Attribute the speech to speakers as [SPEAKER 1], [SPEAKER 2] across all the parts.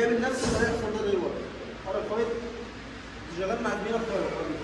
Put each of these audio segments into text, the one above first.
[SPEAKER 1] بيعمل نفس اللي هيحصل ده دلوقتي حرك فايت شغال مع زميلك فايت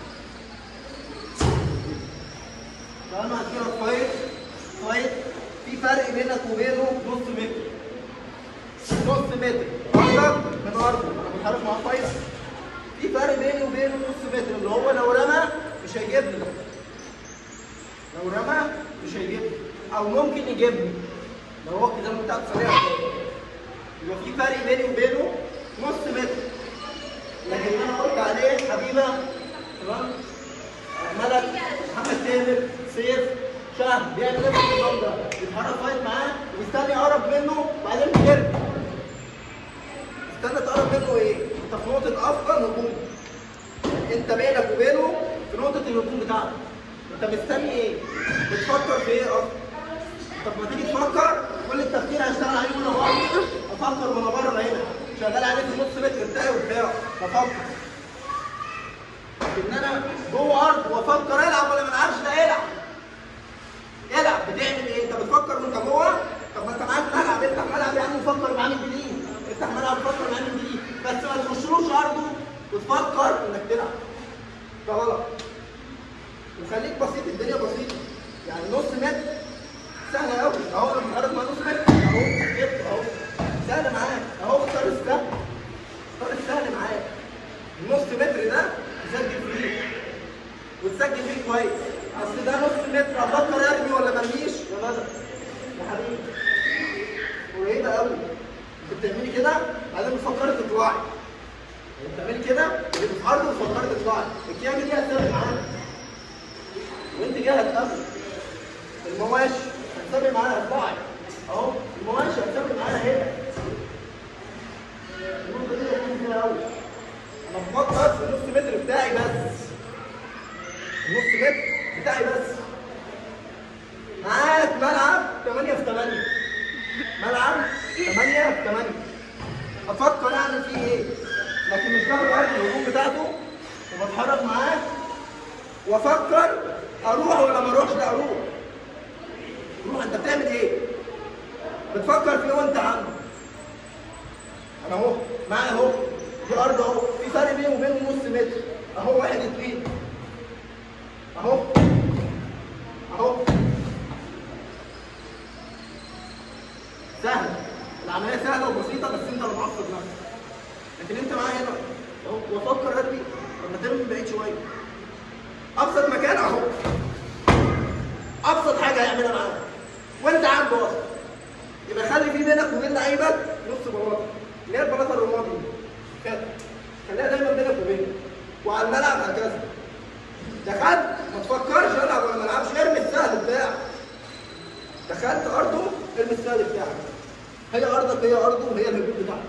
[SPEAKER 1] شغال مع زميلك فايت فايت في فرق بينك وبينه نص متر نص متر أرضك من أرضه أنا بتحرك مع فايت في فرق بيني وبينه نص متر اللي هو لو رمى مش هيجيبني لو رمى مش هيجيبني او ممكن يجيبني لو هو الكلام بتاعته سريع يبقى في فرق بيني وبينه نص متر لكن انا قلت عليه حبيبه تمام ملك محمد تامر سيف شهر بيعمل نفس النظام ده يتحرك فايت معاه ويستنى يقرب منه وبعدين يرمي استنى تقرب منه ايه؟ انت في نقطة افضل هجوم انت بينك وبينه في نقطة الهجوم بتاعته انت مستني ايه؟ بتفكر في ايه اصلا؟ طب ما تيجي تفكر كل التفكير هشتغل عليه وانا بره افكر وانا بره هنا شغال عليه في نص متر بتاعي وبتاعه بفكر لكن انا جوه ارض وافكر العب ولا ما العبش لا العب العب بتعمل ايه؟ انت بتفكر وانت جوه طب ما انت معاك ملعب افتح ملعب يا عم وفكر بعمل جديد افتح ملعب وفكر بعمل جديد بس ما تخشلوش ارضه وتفكر انك تلعب ده غلط وخليك بسيط الدنيا بسيطه يعني نص متر سهل قوي اهو لما قرب مع نص متر اهو جبت اهو سهل معاك اهو اختار السهل اختار السهل معاك النص متر ده تسجل فيه وتسجل فيه كويس اصل ده نص متر افكر ارمي ولا ما ارميش يا بدر يا حبيبي قريبه قوي انت بتعملي كده بعدين بتفكري تطلعي يعني بتعملي كده اللي في الارض وتفكري تطلعي الكيانه دي هتسابق معاك وانت جاي هتقابل المواشي هتسابق معانا هتطلعي اهو المواشي هتسابق معانا هنا النقطه دي هتكون فيها قوي انا بفكر في النص متر بتاعي بس النص متر بتاعي بس معاك ملعب 8 في 8 ملعب 8 في 8 افكر اعمل فيه ايه لكن مش باخد عارف الهجوم بتاعته وبتحرك معاه وافكر اروح ولا ما اروحش لا اروح روح انت بتعمل ايه بتفكر في ايه وانت عنده انا اهو معايا اهو دي ارض اهو في فرق بيني وبينه نص متر اهو واحد اتنين اهو اهو سهله العمليه سهله وبسيطه بس انت اللي معصب نفسك لكن انت معايا هنا اهو وافكر ارمي لما ترمي بعيد شويه ابسط مكان اهو ابسط حاجه هيعملها معاك وانت عنده اصلا يبقى خلي في بينك وبين لعيبك نص بلاطه اللي هي البلاطه الرمادي دي كده خليها دايما بينك وبينه وعلى الملعب هكذا دخلت ما تفكرش العب ولا ما العبش ارمي السهل بتاعك دخلت ارضه ارمي السهل بتاعك هي ارضك هي ارضه وهي الهجوم بتاعك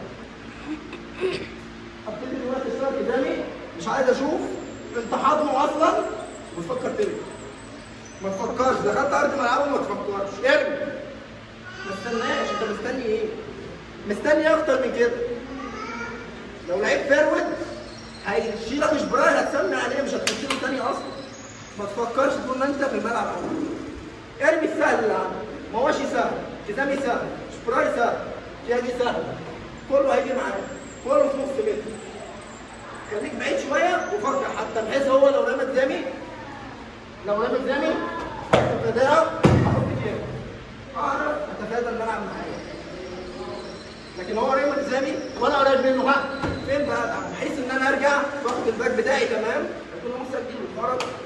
[SPEAKER 1] ابتدي دلوقتي اشتغل قدامي مش عايز اشوف انت حاضنه اصلا وتفكر ترمي ما تفكرش دخلت ارض ملعبه ما تفكرش ارمي ما تستناش انت مستني ايه؟ مستني اكتر من كده لو لعيب فيرود هيشيلك شبراي هتسمي عليه مش هتخش له تاني اصلا ما تفكرش طول ما انت في الملعب اهو ارمي السهل اللي عندك مواشي سهل كتامي سهل شبراي سهل كياجي سهل كله هيجي معاك كله في نص متر خليك بعيد شويه وفكر حتى بحيث هو لو رمى قدامي لو رمى قدامي اتفاداه احط كده اعرف اتفادى الملعب معايا لكن هو رمى قدامي وانا قريب منه ها فين بقى بحيث ان انا ارجع واخد الباك بتاعي تمام يكون هو مسجل واتفرج